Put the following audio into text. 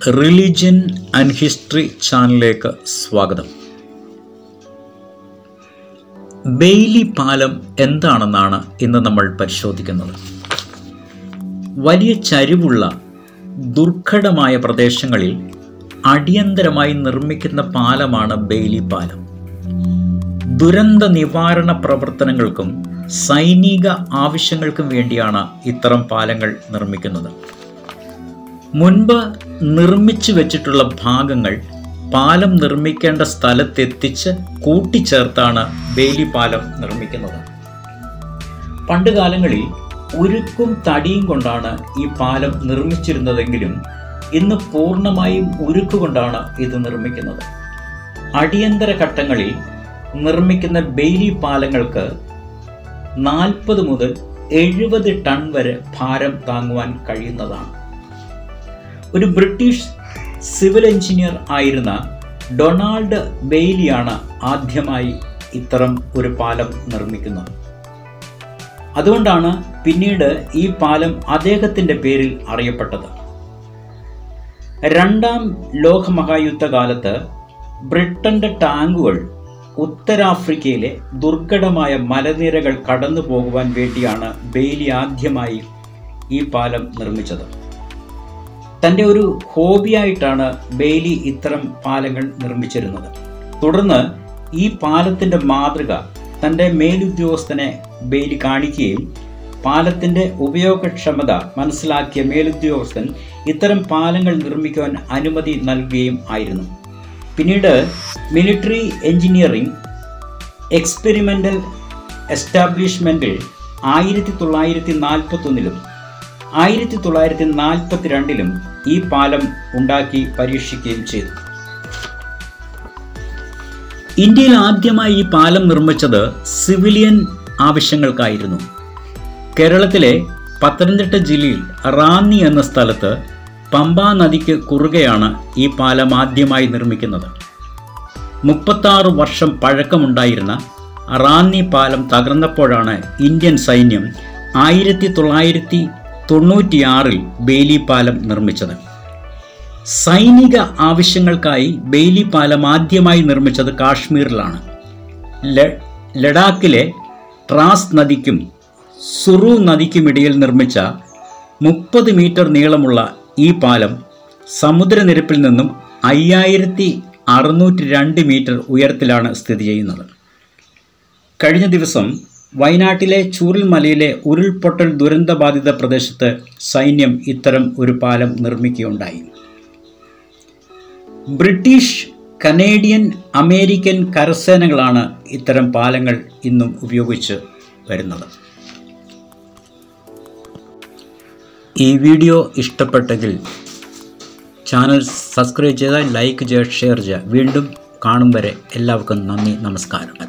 religion and history ചാനലിലേക്ക് സ്വാഗതം Bailey പാലം എന്താണെന്നാണ് ഇന്ന് നമ്മൾ പരിശോധിക്കുന്നത് വലിയ ചരിവുള്ള ദുർഘടമായ പ്രദേശങ്ങളിൽ അടിയന്തരമായി നിർമ്മിക്കുന്ന പാലമാണ് ബെയ്ലി പാലം ദുരന്ത നിവാരണ പ്രവർത്തനങ്ങൾക്കും സൈനിക ആവശ്യങ്ങൾക്കും വേണ്ടിയാണ് ഇത്തരം പാലങ്ങൾ നിർമ്മിക്കുന്നത് മുൻപ് നിർമ്മിച്ചു വെച്ചിട്ടുള്ള ഭാഗങ്ങൾ പാലം നിർമ്മിക്കേണ്ട സ്ഥലത്തെത്തിച്ച് കൂട്ടിച്ചേർത്താണ് ബേലി പാലം നിർമ്മിക്കുന്നത് പണ്ട് കാലങ്ങളിൽ ഉരുക്കും തടിയും കൊണ്ടാണ് ഈ പാലം നിർമ്മിച്ചിരുന്നതെങ്കിലും ഇന്ന് പൂർണ്ണമായും ഉരുക്കുകൊണ്ടാണ് ഇത് നിർമ്മിക്കുന്നത് അടിയന്തര ഘട്ടങ്ങളിൽ നിർമ്മിക്കുന്ന ബെയിലി പാലങ്ങൾക്ക് നാൽപ്പത് മുതൽ എഴുപത് ടൺ വരെ ഭാരം താങ്ങുവാൻ കഴിയുന്നതാണ് ഒരു ബ്രിട്ടീഷ് സിവിൽ എഞ്ചിനീയർ ആയിരുന്ന ഡൊണാൾഡ് ബെയ്ലിയാണ് ആദ്യമായി ഇത്തരം ഒരു പാലം നിർമ്മിക്കുന്നത് അതുകൊണ്ടാണ് പിന്നീട് ഈ പാലം അദ്ദേഹത്തിൻ്റെ പേരിൽ അറിയപ്പെട്ടത് രണ്ടാം ലോകമഹായുദ്ധകാലത്ത് ബ്രിട്ടന്റെ ടാങ്കുകൾ ഉത്തരാഫ്രിക്കയിലെ ദുർഘടമായ മലനിരകൾ കടന്നു പോകുവാൻ വേണ്ടിയാണ് ബെയ്ലി ആദ്യമായി ഈ പാലം നിർമ്മിച്ചത് തൻ്റെ ഒരു ഹോബിയായിട്ടാണ് ബെയ്ലി ഇത്തരം പാലങ്ങൾ നിർമ്മിച്ചിരുന്നത് തുടർന്ന് ഈ പാലത്തിൻ്റെ മാതൃക തൻ്റെ മേലുദ്യോഗസ്ഥനെ ബെയ്ലി കാണിക്കുകയും പാലത്തിൻ്റെ ഉപയോഗക്ഷമത മനസ്സിലാക്കിയ മേലുദ്യോഗസ്ഥൻ ഇത്തരം പാലങ്ങൾ നിർമ്മിക്കുവാൻ അനുമതി നൽകുകയും ആയിരുന്നു പിന്നീട് മിലിറ്ററി എഞ്ചിനീയറിംഗ് എക്സ്പെരിമെൻ്റൽ എസ്റ്റാബ്ലിഷ്മെൻറ്റിൽ ആയിരത്തി തൊള്ളായിരത്തി നാൽപ്പത്തൊന്നിലും ആയിരത്തി തൊള്ളായിരത്തി നാൽപ്പത്തി രണ്ടിലും ഈ പാലം ഉണ്ടാക്കി പരീക്ഷിക്കുകയും ചെയ്തു ഇന്ത്യയിൽ ആദ്യമായി ഈ പാലം നിർമ്മിച്ചത് സിവിലിയൻ ആവശ്യങ്ങൾക്കായിരുന്നു കേരളത്തിലെ പത്തനംതിട്ട ജില്ലയിൽ റാന്നി എന്ന സ്ഥലത്ത് പമ്പാ നദിക്ക് കുറുകെയാണ് ഈ പാലം ആദ്യമായി നിർമ്മിക്കുന്നത് മുപ്പത്താറ് വർഷം പഴക്കമുണ്ടായിരുന്ന റാന്നി പാലം തകർന്നപ്പോഴാണ് ഇന്ത്യൻ സൈന്യം ആയിരത്തി തൊള്ളായിരത്തി തൊണ്ണൂറ്റിയാറിൽ ബെയ്ലി പാലം നിർമ്മിച്ചത് സൈനിക ആവശ്യങ്ങൾക്കായി ബെയ്ലി പാലം ആദ്യമായി നിർമ്മിച്ചത് കാശ്മീരിലാണ് ലഡാക്കിലെ ട്രാസ് നദിക്കും സുറു നദിക്കുമിടയിൽ നിർമ്മിച്ച മുപ്പത് മീറ്റർ നീളമുള്ള ഈ പാലം സമുദ്രനിരപ്പിൽ നിന്നും അയ്യായിരത്തി അറുന്നൂറ്റി രണ്ട് മീറ്റർ ഉയരത്തിലാണ് സ്ഥിതി ചെയ്യുന്നത് കഴിഞ്ഞ ദിവസം വയനാട്ടിലെ ചൂരൽമലയിലെ ഉരുൾപൊട്ടൽ ദുരന്തബാധിത പ്രദേശത്ത് സൈന്യം ഇത്തരം ഒരു പാലം നിർമ്മിക്കുകയുണ്ടായി ബ്രിട്ടീഷ് കനേഡിയൻ അമേരിക്കൻ കരസേനകളാണ് ഇത്തരം പാലങ്ങൾ ഇന്നും ഉപയോഗിച്ച് വരുന്നത് ഈ വീഡിയോ ഇഷ്ടപ്പെട്ടെങ്കിൽ ചാനൽ സബ്സ്ക്രൈബ് ചെയ്താൽ ലൈക്ക് ചെയ്യുക ഷെയർ ചെയ്യുക വീണ്ടും കാണും വരെ എല്ലാവർക്കും നന്ദി നമസ്കാരം